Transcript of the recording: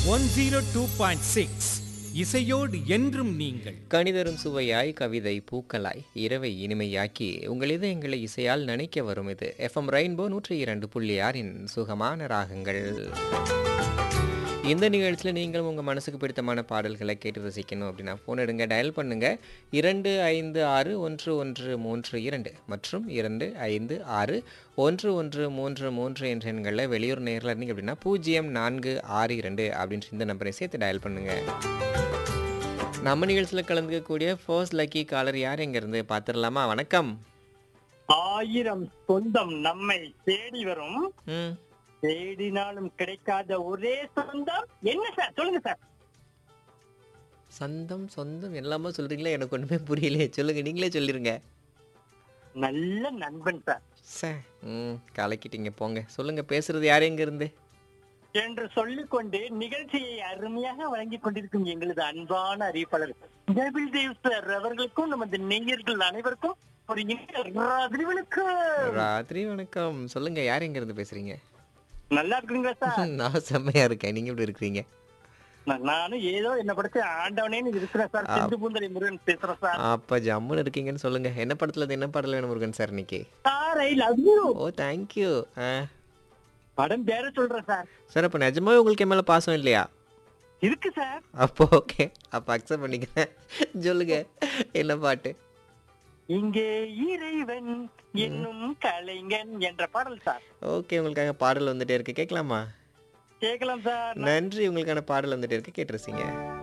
one zero two point six இசையோடு என்றும் நீங்கள் கணிதரும் சுவையாய் கவிதை பூக்களாய் இரவை இனிமையாக்கி உங்கள் இதயங்களை இசையால் நினைக்க வரும் இது எஃப்எம் ரெயின்போ நூற்றி இரண்டு புள்ளி ஆறின் சுகமான ராகங்கள் இந்த நிகழ்ச்சியில் நீங்கள் உங்கள் மனசுக்கு பிடித்தமான பாடல்களை கேட்டு ரசிக்கணும் அப்படின்னா ஃபோன் எடுங்க டயல் பண்ணுங்க இரண்டு ஐந்து ஆறு ஒன்று ஒன்று மூன்று இரண்டு மற்றும் இரண்டு ஐந்து ஆறு ஒன்று ஒன்று மூன்று மூன்று என்ற எண்களில் வெளியூர் நேரில் இருந்தீங்க அப்படின்னா பூஜ்ஜியம் நான்கு ஆறு இரண்டு அப்படின்ற இந்த நம்பரை சேர்த்து டயல் பண்ணுங்க நம்ம நிகழ்ச்சியில் கலந்துக்கக்கூடிய ஃபர்ஸ்ட் லக்கி காலர் யார் எங்கேருந்து பார்த்துடலாமா வணக்கம் ஆயிரம் சொந்தம் நம்மை தேடி வரும் ம் தேடினாலும் கிடைக்காத ஒரே சொந்தம் என்ன சார் சொல்லுங்க சார் சொந்தம் சொந்தம் எல்லாமே சொல்கிறீங்களா எனக்கு ஒன்றுமே புரியலையே சொல்லுங்கள் நீங்களே சொல்லிடுங்க நல்ல நண்பன் சார் சார் ம் கலக்கிட்டீங்க போங்க சொல்லுங்கள் பேசுகிறது யார் எங்கேருந்து என்று சொல்லிக்கொண்டு நிகழ்ச்சியை அருமையாக வழங்கிக் கொண்டிருக்கும் எங்களது அன்பான அறிவிப்பாளர் டபிள் தேவ் சார் அவர்களுக்கும் நமது நேயர்கள் அனைவருக்கும் ஒரு இனிய ராத்திரி வணக்கம் ராத்திரி வணக்கம் சொல்லுங்கள் யார் எங்கேருந்து பேசுகிறீங்க நல்லா இருக்குங்களா சார் நான் செம்மையாக இருக்கேன் நீங்கள் எப்படி இருக்கிறீங்க நா- நானும் ஏதோ என்ன படைச்ச ஆண்டவனேன்னு இருக்கிறேன் சார் செந்து பூந்தரை முருகன் பேசுறேன் சார் அப்போ ஜம்முன்னு இருக்கீங்கன்னு சொல்லுங்கள் என்ன படத்தில் இருந்து என்ன பாடல் வேணும் முருகன் சார் இன்னைக்கு sir I love you oh thank you ஆ படம் பேர சொல்றேன் சார் சார் அப்போ நிஜமாவே உங்களுக்கு என் மேலே பாசம் இல்லையா இருக்கு சார் அப்போ ஓகே அப்போ அக்செப்ட் பண்ணிக்கிறேன் சொல்லுங்க என்ன பாட்டு இங்கே இறைவன் என்னும் கலைஞன் என்ற பாடல் சார் ஓகே உங்களுக்காக பாடல் வந்துட்டே இருக்கு கேட்கலாமா கேட்கலாம் சார் நன்றி உங்களுக்கான பாடல் வந்துட்டே இருக்கு கேட்டுருசீங்க